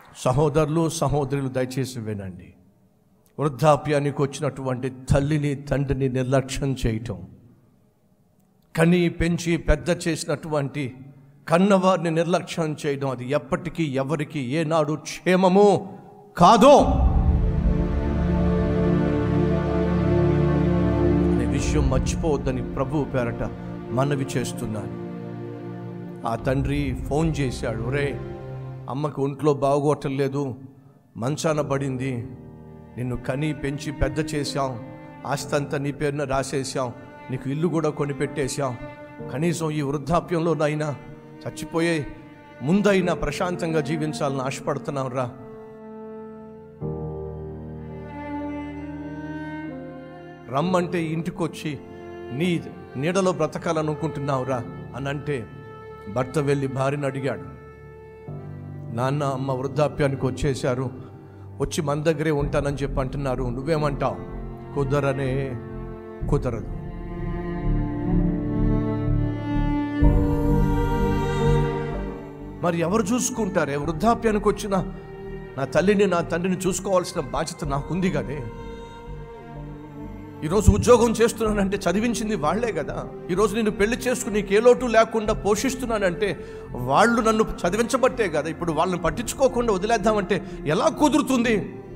సహోదరులు సహోదరులు దయచేసి వినండి వృద్ధాప్యానికి వచ్చినటువంటి తల్లిని తండ్రిని నిర్లక్ష్యం చేయటం కని పెంచి పెద్ద చేసినటువంటి కన్నవారిని నిర్లక్ష్యం చేయడం అది ఎప్పటికీ ఎవరికి ఏనాడు క్షేమము కాదో అనే విషయం మర్చిపోవద్దని ప్రభు పేరట మనవి చేస్తున్నాను ఆ తండ్రి ఫోన్ చేశాడు ఒరే అమ్మకు ఒంట్లో బాగోటం మంచాన పడింది నిన్ను కని పెంచి పెద్ద చేశాం ఆస్తి అంతా నీ పేరున రాసేసాం నీకు ఇల్లు కూడా కొనిపెట్టేశాం కనీసం ఈ వృద్ధాప్యంలో నైనా చచ్చిపోయే ముందైనా ప్రశాంతంగా జీవించాలని ఆశపడుతున్నాం రా రమ్మంటే ఇంటికొచ్చి నీ నీడలో బ్రతకాలనుకుంటున్నావురా అని అంటే భర్త వెళ్ళి భార్యను అడిగాడు నాన్న అమ్మ వృద్ధాప్యానికి వచ్చేశారు వచ్చి మన దగ్గరే ఉంటానని చెప్పి అంటున్నారు నువ్వేమంటావు కుదరనే కుదరదు మరి ఎవరు చూసుకుంటారే వృద్ధాప్యానికి వచ్చిన నా తల్లిని నా తండ్రిని చూసుకోవాల్సిన బాధ్యత నాకుంది కదే ఈరోజు ఉద్యోగం చేస్తున్నానంటే చదివించింది వాళ్లే కదా ఈరోజు నేను పెళ్లి చేసుకుని నీకు ఏ లోటు లేకుండా పోషిస్తున్నానంటే వాళ్ళు నన్ను చదివించబట్టే కదా ఇప్పుడు వాళ్ళని పట్టించుకోకుండా వదిలేద్దామంటే ఎలా కుదురుతుంది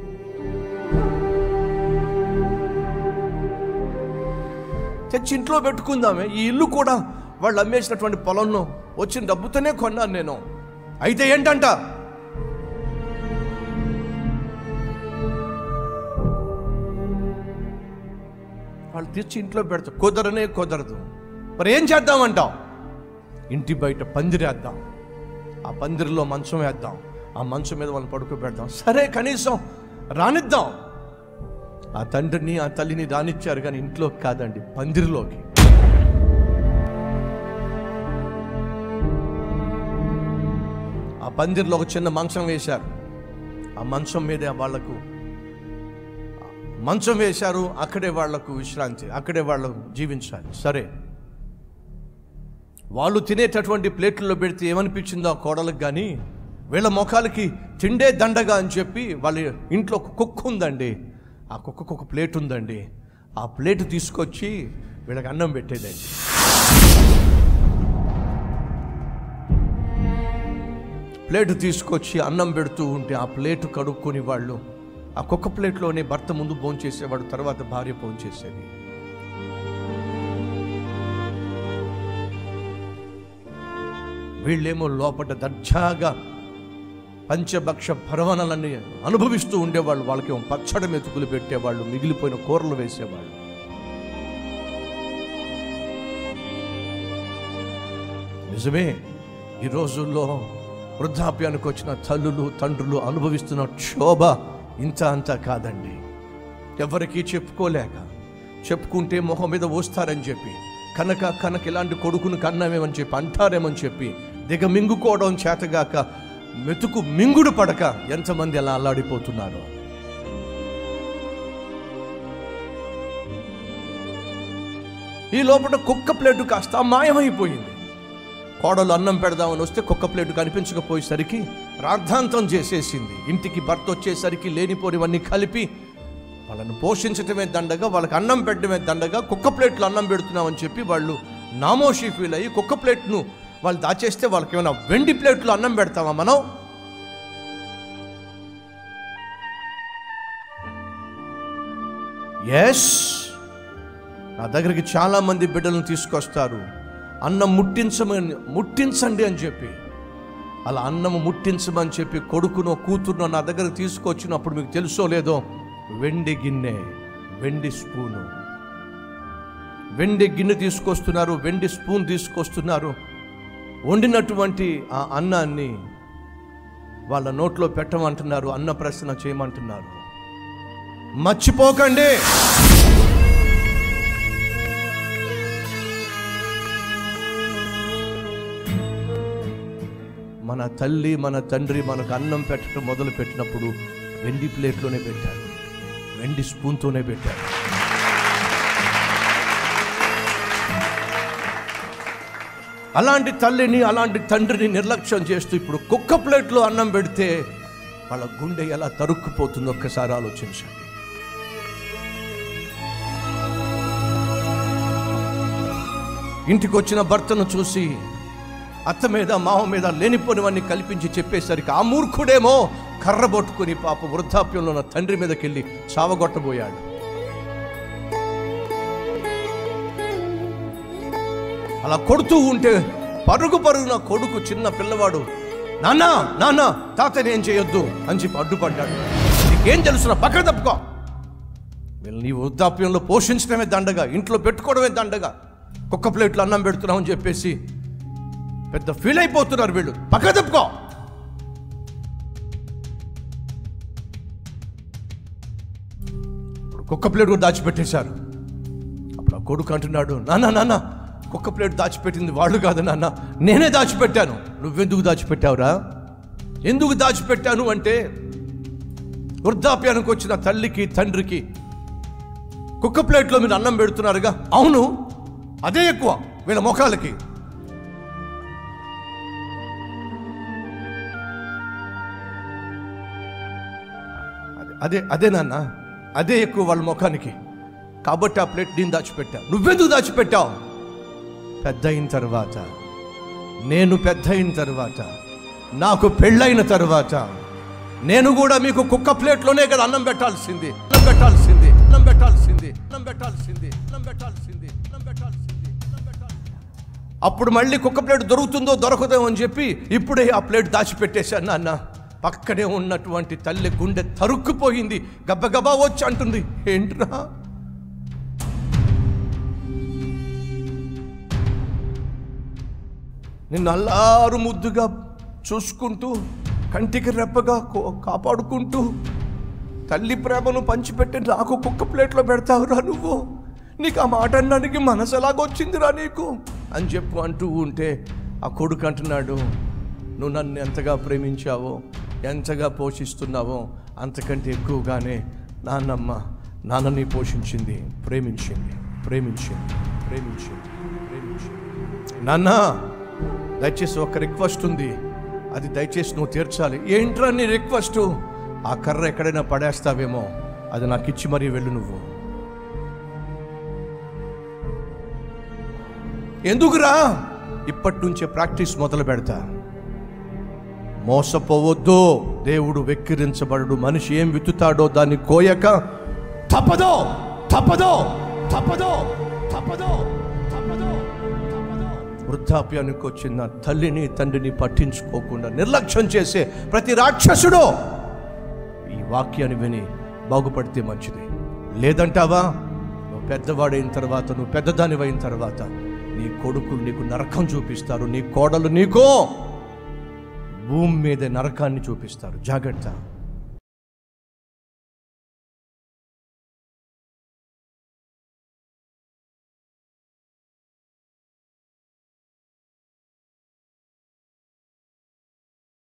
తెచ్చి ఇంట్లో పెట్టుకుందామే ఈ ఇల్లు కూడా వాళ్ళు అమ్మేసినటువంటి పొలంలో వచ్చిన డబ్బుతోనే కొన్నాను నేను అయితే ఏంటంట వాళ్ళు తెచ్చి ఇంట్లో పెడతారు కుదరనే కుదరదు మరి ఏం చేద్దామంటావు ఇంటి బయట పందిరేద్దాం ఆ పందిరిలో మంచం వేద్దాం ఆ మంచం మీద వాళ్ళని పడుకోబెడదాం సరే కనీసం రానిద్దాం ఆ తండ్రిని ఆ తల్లిని రానిచ్చారు కానీ ఇంట్లోకి కాదండి పందిరిలోకి ఆ పందిరిలో ఒక చిన్న మంచం వేశారు ఆ మంచం మీదే వాళ్లకు మంచం వేశారు అక్కడే వాళ్లకు విశ్రాంతి అక్కడే వాళ్ళకు జీవించాలి సరే వాళ్ళు తినేటటువంటి ప్లేట్లలో పెడితే ఏమనిపించిందో ఆ కోడలకు కానీ వీళ్ళ ముఖాలకి తిండే దండగా అని చెప్పి వాళ్ళ ఇంట్లో ఒక కుక్క ఉందండి ఆ కుక్కకు ఒక ప్లేట్ ఉందండి ఆ ప్లేట్ తీసుకొచ్చి వీళ్ళకి అన్నం పెట్టేదండి ప్లేట్ తీసుకొచ్చి అన్నం పెడుతూ ఉంటే ఆ ప్లేట్ కడుక్కొని వాళ్ళు ఆ కుక్క ప్లేట్లోనే భర్త ముందు భోంచేసేవాడు తర్వాత భార్య భోంచేసేది వీళ్ళేమో లోపల దర్జాగా పంచభక్ష పరవణలన్నీ అనుభవిస్తూ ఉండేవాళ్ళు వాళ్ళకేమో పచ్చడి మెతుకులు పెట్టేవాళ్ళు మిగిలిపోయిన కూరలు వేసేవాళ్ళు నిజమే ఈ రోజుల్లో వృద్ధాప్యానికి వచ్చిన తల్లులు తండ్రులు అనుభవిస్తున్న క్షోభ ఇంత అంతా కాదండి ఎవరికి చెప్పుకోలేక చెప్పుకుంటే మొహం మీద పోస్తారని చెప్పి కనుక కనుక ఇలాంటి కొడుకును కన్నామేమని చెప్పి అంటారేమని చెప్పి దిగ మింగుకోవడం చేతగాక మెతుకు మింగుడు పడక ఎంతమంది అలా అల్లాడిపోతున్నారు ఈ లోపల కుక్క ప్లేటు కాస్త మాయమైపోయింది కోడలు అన్నం పెడదామని వస్తే కుక్క ప్లేటు కనిపించకపోయేసరికి రాద్ధాంతం చేసేసింది ఇంటికి భర్త వచ్చేసరికి లేనిపోనివన్నీ కలిపి వాళ్ళను పోషించటమే దండగా వాళ్ళకి అన్నం పెట్టడమే దండగా కుక్క ప్లేట్లు అన్నం పెడుతున్నామని చెప్పి వాళ్ళు నామోషి ఫీల్ అయ్యి కుక్క ప్లేట్ను వాళ్ళు దాచేస్తే వాళ్ళకి ఏమైనా వెండి ప్లేట్లు అన్నం పెడతామా మనం ఎస్ నా దగ్గరికి చాలా మంది బిడ్డలను తీసుకొస్తారు అన్నం ముట్టించమని ముట్టించండి అని చెప్పి అలా అన్నం ముట్టించమని చెప్పి కొడుకునో కూతురునో నా దగ్గరకు తీసుకొచ్చినప్పుడు మీకు తెలుసో లేదో వెండి గిన్నె వెండి స్పూను వెండి గిన్నె తీసుకొస్తున్నారు వెండి స్పూన్ తీసుకొస్తున్నారు వండినటువంటి ఆ అన్నాన్ని వాళ్ళ నోట్లో పెట్టమంటున్నారు అన్న ప్రశ్న చేయమంటున్నారు మర్చిపోకండి మన తల్లి మన తండ్రి మనకు అన్నం పెట్టడం మొదలు పెట్టినప్పుడు వెండి ప్లేట్లోనే పెట్టారు వెండి స్పూన్తోనే పెట్టారు అలాంటి తల్లిని అలాంటి తండ్రిని నిర్లక్ష్యం చేస్తూ ఇప్పుడు కుక్క ప్లేట్లో అన్నం పెడితే వాళ్ళ గుండె ఎలా తరుక్కుపోతుందో ఒక్కసారి ఆలోచించండి ఇంటికి వచ్చిన భర్తను చూసి అత్త మీద మావ మీద లేనిపోనివన్నీ కల్పించి చెప్పేసరికి ఆ మూర్ఖుడేమో కర్ర పట్టుకుని పాప వృద్ధాప్యంలో ఉన్న తండ్రి మీదకి వెళ్ళి చావగొట్టబోయాడు అలా కొడుతూ ఉంటే పరుగు పరుగున కొడుకు చిన్న పిల్లవాడు నాన్న నాన్న తాతని ఏం చేయొద్దు అని చెప్పి అడ్డుపడ్డాడు నీకేం తెలుసునా పక్కన తప్పుకో వీళ్ళు నీ వృద్ధాప్యంలో పోషించడమే దండగా ఇంట్లో పెట్టుకోవడమే దండగా కుక్క ప్లేట్లు అన్నం పెడుతున్నాం అని చెప్పేసి పెద్ద ఫీల్ అయిపోతున్నారు వీళ్ళు పక్క తప్పుకో ఇప్పుడు కుక్క ప్లేట్ కూడా దాచిపెట్టేశారు అప్పుడు ఆ కొడుకు అంటున్నాడు నాన్న నాన్న కుక్క ప్లేట్ దాచిపెట్టింది వాళ్ళు కాదు నాన్న నేనే దాచిపెట్టాను నువ్వెందుకు దాచిపెట్టావురా ఎందుకు దాచిపెట్టాను అంటే వృద్ధాప్యానికి వచ్చిన తల్లికి తండ్రికి కుక్క ప్లేట్లో మీరు అన్నం పెడుతున్నారుగా అవును అదే ఎక్కువ వీళ్ళ ముఖాలకి అదే- అదే అదే నాన్న అదే ఎక్కువ వాళ్ళ ముఖానికి కాబట్టి ఆ ప్లేట్ నేను దాచిపెట్టా నువ్వెందుకు దాచిపెట్టావు పెద్ద అయిన తర్వాత నేను పెద్ద అయిన తర్వాత నాకు పెళ్ళైన తర్వాత నేను కూడా మీకు కుక్క ప్లేట్లోనే కదా అన్నం పెట్టాల్సింది అన్నం పెట్టాల్సింది అన్నం పెట్టాల్సింది అన్నం పెట్టాల్సింది అన్నం పెట్టాల్సింది అన్నం పెట్టాల్సింది అన్నం పెట్టాల్సింది అప్పుడు మళ్ళీ కుక్క ప్లేట్ దొరుకుతుందో దొరకదో అని చెప్పి ఇప్పుడే ఆ ప్లేట్ దాచిపెట్టేశాను నాన్న పక్కనే ఉన్నటువంటి తల్లి గుండె తరుక్కుపోయింది గబ్బగబా వచ్చి అంటుంది ఏంట్రా నిన్ను అల్లారు ముద్దుగా చూసుకుంటూ కంటికి రెప్పగా కో- కాపాడుకుంటూ తల్లి ప్రేమను పంచిపెట్టి నాకు కుక్క ప్లేట్లో పెడతావురా నువ్వు నీకు ఆ మాట అన్నానికి మనసు ఎలాగొచ్చిందిరా నీకు అని చెప్పు అంటూ ఉంటే ఆ కొడుకు అంటున్నాడు నువ్వు నన్ను ఎంతగా ప్రేమించావో ఎంతగా పోషిస్తున్నావో అంతకంటే ఎక్కువగానే నాన్నమ్మ నాన్నని పోషించింది ప్రేమించింది ప్రేమించింది ప్రేమించింది ప్రేమించింది నాన్న దయచేసి ఒక రిక్వెస్ట్ ఉంది అది దయచేసి నువ్వు తీర్చాలి ఏంట్రా నీ రిక్వెస్ట్ ఆ కర్ర ఎక్కడైనా పడేస్తావేమో అది నాకు ఇచ్చి మరీ వెళ్ళు నువ్వు ఎందుకురా ఇప్పటి నుంచే ప్రాక్టీస్ మొదలు పెడతా మోసపోవద్దు దేవుడు వెక్కిరించబడు మనిషి ఏం విత్తుతాడో దాన్ని కోయక తప్పదో తప్పదో తప్పదో తప్పదో తప్పదో తప్పదో వృద్ధాప్యానికి వచ్చిన తల్లిని తండ్రిని పట్టించుకోకుండా నిర్లక్ష్యం చేసే ప్రతి రాక్షసుడు ఈ వాక్యాన్ని విని బాగుపడితే మంచిది లేదంటావా నువ్వు పెద్దవాడైన తర్వాత నువ్వు పెద్దదానివైన తర్వాత నీ కొడుకులు నీకు నరకం చూపిస్తారు నీ కోడలు నీకో భూమి మీద నరకాన్ని చూపిస్తారు జాగ్రత్త